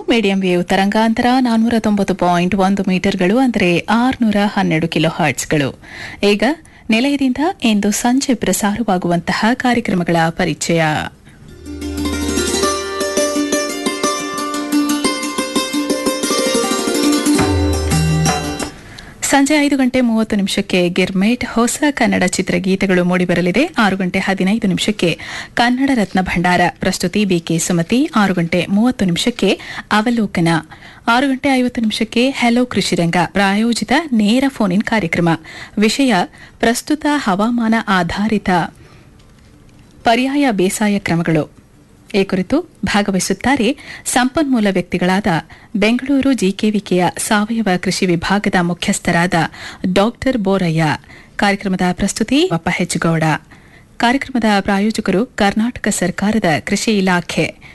medium wave ತರಂಗಾಂತರ ನಾನ್ನೂರ ತೊಂಬತ್ತು ಪಾಯಿಂಟ್ ಒಂದು ಮೀಟರ್ಗಳು ಅಂದರೆ ಆರುನೂರ ಹನ್ನೆರಡು ಕಿಲೋ ಹರ್ಟ್ಸ್ಗಳು ಈಗ ನಿಲಯದಿಂದ ಇಂದು ಸಂಜೆ ಪ್ರಸಾರವಾಗುವಂತಹ ಕಾರ್ಯಕ್ರಮಗಳ ಪರಿಚಯ ಸಂಜೆ ಐದು ಗಂಟೆ ಮೂವತ್ತು ನಿಮಿಷಕ್ಕೆ ಗಿರ್ಮೇಟ್ ಹೊಸ ಕನ್ನಡ ಚಿತ್ರಗೀತೆಗಳು ಮೂಡಿಬರಲಿದೆ ಆರು ಗಂಟೆ ಹದಿನೈದು ನಿಮಿಷಕ್ಕೆ ಕನ್ನಡ ರತ್ನ ಭಂಡಾರ ಪ್ರಸ್ತುತಿ ಬಿಕೆ ಸುಮತಿ ಆರು ಗಂಟೆ ಮೂವತ್ತು ನಿಮಿಷಕ್ಕೆ ಅವಲೋಕನ ಆರು ಗಂಟೆ ಐವತ್ತು ನಿಮಿಷಕ್ಕೆ ಹೆಲೋ ಕೃಷಿರಂಗ ಪ್ರಾಯೋಜಿತ ನೇರ ಫೋನ್ ಇನ್ ಕಾರ್ಯಕ್ರಮ ವಿಷಯ ಪ್ರಸ್ತುತ ಹವಾಮಾನ ಆಧಾರಿತ ಪರ್ಯಾಯ ಬೇಸಾಯ ಕ್ರಮಗಳು ಈ ಕುರಿತು ಭಾಗವಹಿಸುತ್ತಾರೆ ಸಂಪನ್ಮೂಲ ವ್ಯಕ್ತಿಗಳಾದ ಬೆಂಗಳೂರು ಜಿಕೆವಿಕೆಯ ಸಾವಯವ ಕೃಷಿ ವಿಭಾಗದ ಮುಖ್ಯಸ್ಥರಾದ ಡಾಕ್ಟರ್ ಬೋರಯ್ಯ ಕಾರ್ಯಕ್ರಮದ ಪ್ರಸ್ತುತಿ ಅಪ್ಪ ಹೆಜ್ಗೌಡ ಕಾರ್ಯಕ್ರಮದ ಪ್ರಾಯೋಜಕರು ಕರ್ನಾಟಕ ಸರ್ಕಾರದ ಕೃಷಿ ಇಲಾಖೆ